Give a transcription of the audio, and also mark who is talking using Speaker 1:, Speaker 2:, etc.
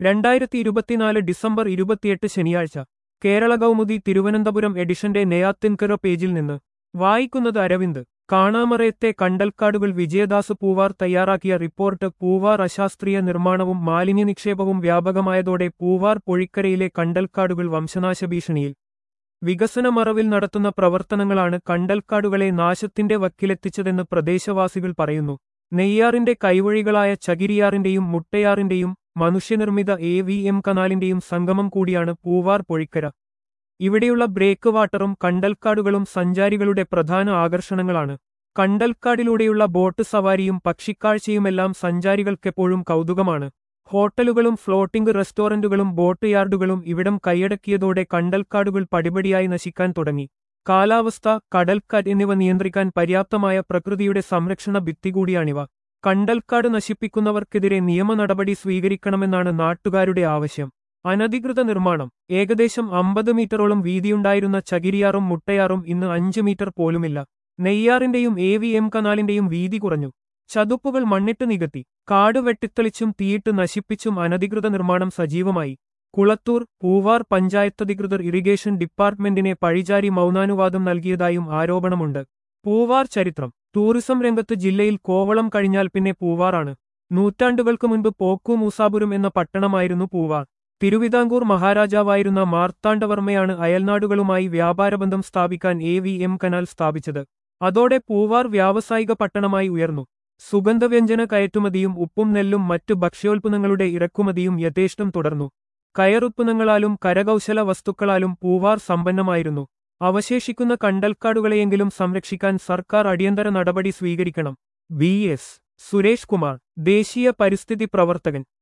Speaker 1: രണ്ടായിരത്തി ഇരുപത്തിനാല് ഡിസംബർ ഇരുപത്തിയെട്ട് ശനിയാഴ്ച കേരള കൗമുദി തിരുവനന്തപുരം എഡിഷന്റെ നെയ്യാത്തിൻകര പേജിൽ നിന്ന് വായിക്കുന്നത് അരവിന്ദ് കാണാമറയത്തെ കണ്ടൽക്കാടുകൾ വിജയദാസ് പൂവാർ തയ്യാറാക്കിയ റിപ്പോർട്ട് പൂവാർ അശാസ്ത്രീയ നിർമ്മാണവും മാലിന്യ നിക്ഷേപവും വ്യാപകമായതോടെ പൂവാർ പൊഴിക്കരയിലെ കണ്ടൽക്കാടുകൾ വംശനാശ ഭീഷണിയിൽ വികസന മറവിൽ നടത്തുന്ന പ്രവർത്തനങ്ങളാണ് കണ്ടൽക്കാടുകളെ നാശത്തിന്റെ വക്കിലെത്തിച്ചതെന്ന് പ്രദേശവാസികൾ പറയുന്നു നെയ്യാറിന്റെ കൈവഴികളായ ചകിരിയാറിന്റെയും മുട്ടയാറിന്റെയും മനുഷ്യനിർമ്മിത എ വി എം കനാലിന്റെയും സംഗമം കൂടിയാണ് പൂവാർ പൊഴിക്കര ഇവിടെയുള്ള ബ്രേക്ക് വാട്ടറും കണ്ടൽക്കാടുകളും സഞ്ചാരികളുടെ പ്രധാന ആകർഷണങ്ങളാണ് കണ്ടൽക്കാടിലൂടെയുള്ള ബോട്ട് സവാരിയും പക്ഷിക്കാഴ്ചയുമെല്ലാം സഞ്ചാരികൾക്കെപ്പോഴും കൗതുകമാണ് ഹോട്ടലുകളും ഫ്ലോട്ടിംഗ് റെസ്റ്റോറന്റുകളും ബോട്ട് യാർഡുകളും ഇവിടം കൈയടക്കിയതോടെ കണ്ടൽക്കാടുകൾ പടിപടിയായി നശിക്കാൻ തുടങ്ങി കാലാവസ്ഥ കടൽക്കാറ്റ് എന്നിവ നിയന്ത്രിക്കാൻ പര്യാപ്തമായ പ്രകൃതിയുടെ സംരക്ഷണ ഭിത്തി കൂടിയാണിവ കണ്ടൽക്കാട് നശിപ്പിക്കുന്നവർക്കെതിരെ നിയമ നടപടി സ്വീകരിക്കണമെന്നാണ് നാട്ടുകാരുടെ ആവശ്യം അനധികൃത നിർമ്മാണം ഏകദേശം അമ്പത് മീറ്ററോളം വീതിയുണ്ടായിരുന്ന ചകിരിയാറും മുട്ടയാറും ഇന്ന് അഞ്ച് മീറ്റർ പോലുമില്ല നെയ്യാറിന്റെയും എ വി എം കനാലിന്റെയും വീതി കുറഞ്ഞു ചതുപ്പുകൾ മണ്ണിട്ട് നികത്തി കാട് വെട്ടിത്തെളിച്ചും തീയിട്ട് നശിപ്പിച്ചും അനധികൃത നിർമ്മാണം സജീവമായി കുളത്തൂർ പൂവാർ പഞ്ചായത്തധികൃതർ ഇറിഗേഷൻ ഡിപ്പാർട്ട്മെന്റിനെ പഴിചാരി മൗനാനുവാദം നൽകിയതായും ആരോപണമുണ്ട് പൂവാർ ചരിത്രം ടൂറിസം രംഗത്ത് ജില്ലയിൽ കോവളം കഴിഞ്ഞാൽ പിന്നെ പൂവാറാണ് നൂറ്റാണ്ടുകൾക്ക് മുൻപ് പോക്കു മൂസാപുരം എന്ന പട്ടണമായിരുന്നു പൂവാർ തിരുവിതാംകൂർ മഹാരാജാവായിരുന്ന മാർത്താണ്ഡവർമ്മയാണ് അയൽനാടുകളുമായി വ്യാപാരബന്ധം സ്ഥാപിക്കാൻ എ വി എം കനാൽ സ്ഥാപിച്ചത് അതോടെ പൂവാർ വ്യാവസായിക പട്ടണമായി ഉയർന്നു സുഗന്ധവ്യഞ്ജന കയറ്റുമതിയും ഉപ്പും നെല്ലും മറ്റു ഭക്ഷ്യോൽപ്പന്നങ്ങളുടെ ഇറക്കുമതിയും യഥേഷ്ടം തുടർന്നു കയറുത്പന്നങ്ങളാലും കരകൗശല വസ്തുക്കളാലും പൂവാർ സമ്പന്നമായിരുന്നു അവശേഷിക്കുന്ന കണ്ടൽക്കാടുകളെയെങ്കിലും സംരക്ഷിക്കാൻ സർക്കാർ അടിയന്തര നടപടി സ്വീകരിക്കണം ബി എസ് സുരേഷ് കുമാർ ദേശീയ പരിസ്ഥിതി പ്രവർത്തകൻ